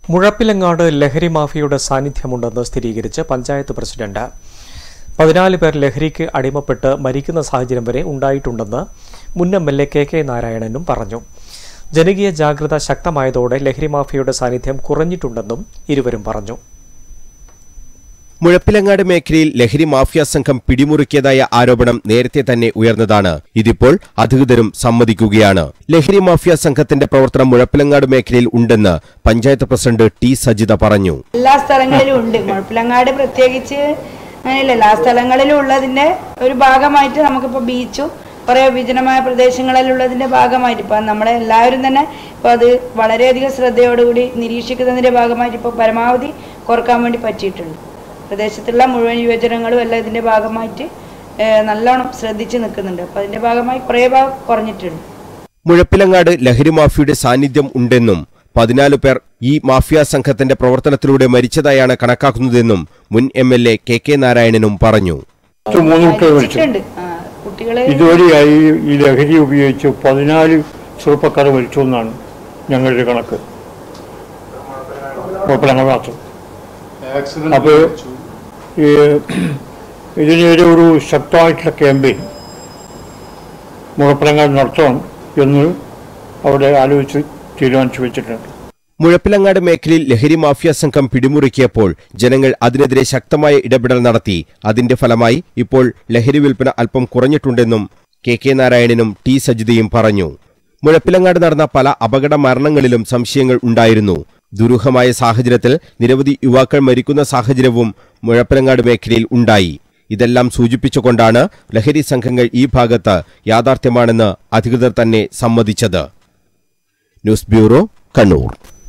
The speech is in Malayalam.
മുഴപ്പിലങ്ങാട് ലഹരി മാഫിയയുടെ സാന്നിധ്യമുണ്ടെന്ന് സ്ഥിരീകരിച്ച് പഞ്ചായത്ത് പ്രസിഡന്റ് പതിനാല് പേർ ലഹരിക്ക് അടിമപ്പെട്ട് മരിക്കുന്ന സാഹചര്യം വരെ ഉണ്ടായിട്ടുണ്ടെന്ന് മുൻ M L A K K നാരായണനും പറഞ്ഞു ജനകീയ ജാഗ്രത ശക്തമായതോടെ ലഹരി മാഫിയയുടെ സാന്നിധ്യം കുറഞ്ഞിട്ടുണ്ടെന്നും ഇരുവരും പറഞ്ഞു മുഴപ്പിലങ്ങാട് മേഖലയിൽ ലഹരി മാഫിയ സംഘം പിടിമുറുക്കിയതായ ആരോപണം നേരത്തെ തന്നെ ഉയർന്നതാണ് ഇതിപ്പോൾ അധികൃതരും സമ്മതിക്കുകയാണ് ലഹരി മാഫിയ സംഘത്തിന്റെ പ്രവർത്തനം മുഴപ്പിലങ്ങാട് മേഖലയിൽ ഉണ്ടെന്ന് പഞ്ചായത്ത് പ്രസിഡന്റ് ടി സജിത പറഞ്ഞു എല്ലാ സ്ഥലങ്ങളിലും ഉണ്ട് മുഴപ്പിലങ്ങാട് പ്രത്യേകിച്ച് അങ്ങനെയല്ല എല്ലാ സ്ഥലങ്ങളിലും ഉള്ളതിന്റെ ഒരു ഭാഗമായിട്ട് നമുക്കിപ്പോൾ ബീച്ചും കുറേ വിജനമായ പ്രദേശങ്ങളിലുള്ളതിന്റെ ഭാഗമായിട്ട് ഇപ്പം നമ്മളെ എല്ലാവരും തന്നെ ഇപ്പോൾ അത് വളരെയധികം ശ്രദ്ധയോടുകൂടി നിരീക്ഷിക്കുന്നതിന്റെ ഭാഗമായിട്ട് ഇപ്പോൾ പരമാവധി കുറക്കാൻ വേണ്ടി പറ്റിയിട്ടുണ്ട് പ്രദേശത്തുള്ള മുഴുവൻ യുവജനങ്ങളും എല്ലാം ഇതിന്റെ ഭാഗമായിട്ട് ഏഹ്, നല്ലോണം ശ്രദ്ധിച്ച് നിൽക്കുന്നുണ്ട് അപ്പോൾ അതിന്റെ ഭാഗമായി കുറേ ഭാഗം കുറഞ്ഞിട്ടുണ്ട് മുഴപ്പിലങ്ങാട് ലഹരി മാഫിയയുടെ സാന്നിധ്യം ഉണ്ടെന്നും പതിനാല് പേർ ഈ മാഫിയ സംഘത്തിന്റെ പ്രവർത്തനത്തിലൂടെ മരിച്ചതായാണ് കണക്കാക്കുന്നതെന്നും മുൻ M L A K K നാരായണനും പറഞ്ഞു പത്ത് മൂന്ന് കുട്ടികൾ മരിച്ചു മരിച്ചിട്ടുണ്ട് ആ, കുട്ടികളെ ഇതുവരെയായി ഈ ലഹരി ഉപയോഗിച്ച് പതിനാല് ചെറുപ്പക്കാർ മരിച്ചു എന്നാണ് ഞങ്ങളുടെ കണക്ക് കുഴപ്പമില്ല മാത്രം അപ്പോൾ ഈ ഇതിനെതിരെ ഒരു ശക്തമായിട്ടുള്ള ക്യാമ്പയിൻ മുഴപ്പിലങ്ങാട് നടത്തണം എന്ന് അവിടെ ആലോചിച്ച് തീരുമാനിച്ചു വെച്ചിട്ടുണ്ട് മുഴപ്പിലങ്ങാട് മേഖലയിൽ ലഹരി മാഫിയ സംഘം പിടിമുറുക്കിയപ്പോൾ ജനങ്ങൾ അതിനെതിരെ ശക്തമായ ഇടപെടൽ നടത്തി അതിന്റെ ഫലമായി ഇപ്പോൾ ലഹരി വിൽപ്പന അല്പം കുറഞ്ഞിട്ടുണ്ടെന്നും കെ കെ നാരായണനും ടി സജിതയും പറഞ്ഞു മുഴപ്പിലങ്ങാട് നടന്ന പല അപകട മരണങ്ങളിലും സംശയങ്ങൾ ഉണ്ടായിരുന്നു ദുരൂഹമായ സാഹചര്യത്തിൽ നിരവധി യുവാക്കൾ മരിക്കുന്ന സാഹചര്യവും മുഴപ്പിലങ്ങാട് മേഖലയിൽ ഉണ്ടായി ഇതെല്ലാം സൂചിപ്പിച്ചുകൊണ്ടാണ് ലഹരി സംഘങ്ങൾ ഈ ഭാഗത്ത് യാഥാർത്ഥ്യമാണെന്ന് അധികൃതർ തന്നെ സമ്മതിച്ചത് ന്യൂസ് ബ്യൂറോ കണ്ണൂർ